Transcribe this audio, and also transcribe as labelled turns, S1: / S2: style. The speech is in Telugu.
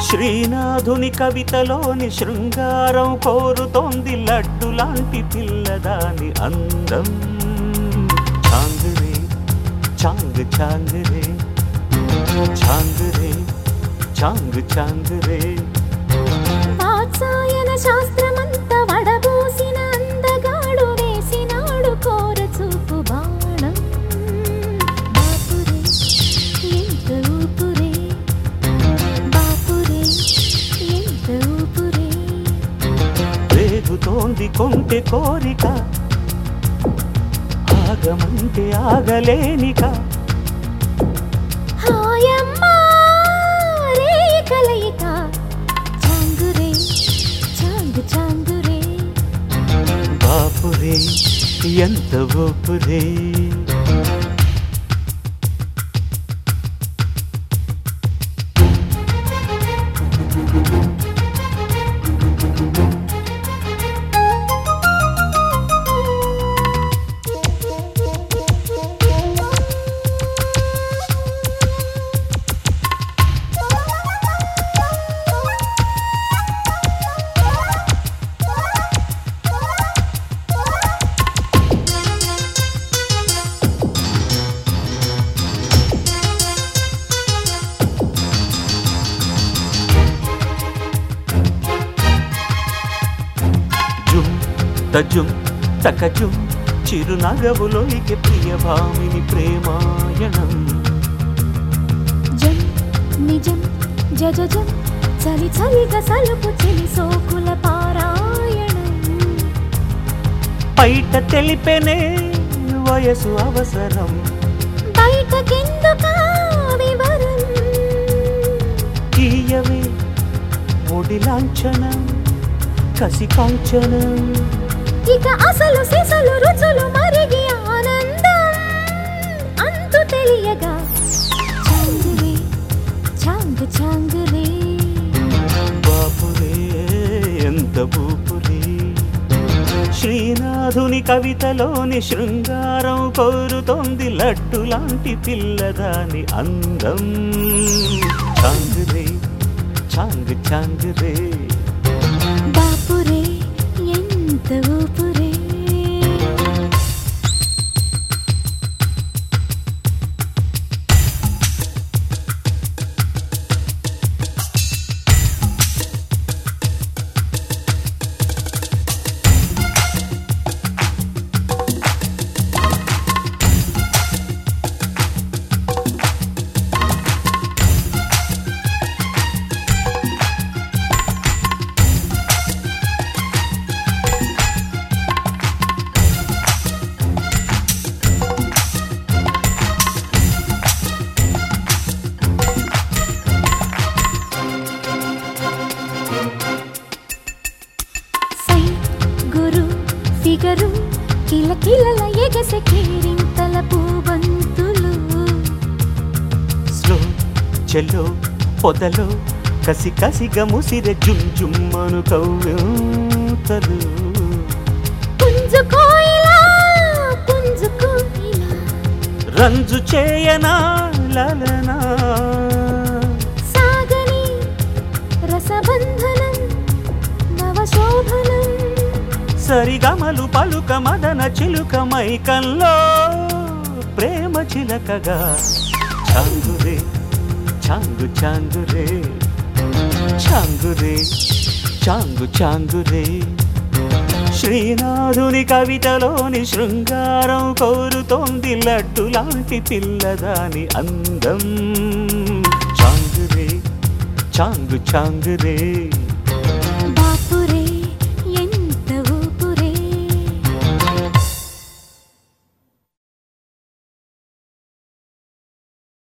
S1: శ్రీనాథుని కవితలోని శృంగారం కోరుతోంది లడ్డు లాంటి పిల్లదాని అందం చాంగురే చాంగ్ చాంగురే చాంగురే చాంగ్ చాంగురే
S2: వాత్సాయన శాస్త్రమంత వడబోసిన అందగాడు వేసినాడు కోర చూపు బాణం బాపురే ఎంత ఊపురే బాపురే ఎంత ఊపురే
S1: రేగుతోంది కొంటె కోరిక ఆగమంటే ఆగలేనిక
S2: హాయమ్మా రే కలయిక చాంగురే చాంగు చాంగురే
S1: బాపురే ఎంత ఊపురే జుమ్ తజుమ్ తకజుమ్ చిరునగవులోనికి ప్రియభామిని ప్రేమాయణం
S2: జం నిజం జజజం చలి చలిగా సలుపు చెలి సోకుల పారాయణం
S1: బయట తెలిపెనే వయసు అవసరం
S2: బయటకెందుకా వివరం
S1: తీయవే ఒడి లాంఛనం కసి కాంచనం
S2: ఇక అసలు సిసలు రుచులు మరిగి ఆనందం అంతు తెలియగా చాంగురే చాంగు చాంగురే
S1: బాపురే ఎంత బూపురే శ్రీనాథుని కవితలోని శృంగారం కోరుతోంది లడ్డు లాంటి పిల్లదాని అందం చాంగురే చాంగ్ చాంగురే
S2: బాపురే ఎంత ఊపురే సై గురు ఫిగరు కిల కిలల ఎగసె కేరింతల పూబంతులు
S1: స్లో చెల్లో పొదలో కసి కసిగా ముసిరె జుమ్ జుమ్మను కవ్యూతలు
S2: పుంజుకోయిలా పుంజుకోయిలా
S1: రంజు చేయనా లలనా
S2: సాగని రసబంధనం నవశోభనం
S1: సరిగమలు పలుక మదన చిలుక మైకంలో ప్రేమ చిలకగా చాంగురే చాంగు చాంగురే చాంగురే చాంగు చాంగురే శ్రీనాథుని కవితలోని శృంగారం కోరుతోంది లడ్డు లాంటి పిల్లదాని అందం చాంగురే చాంగు చాంగురే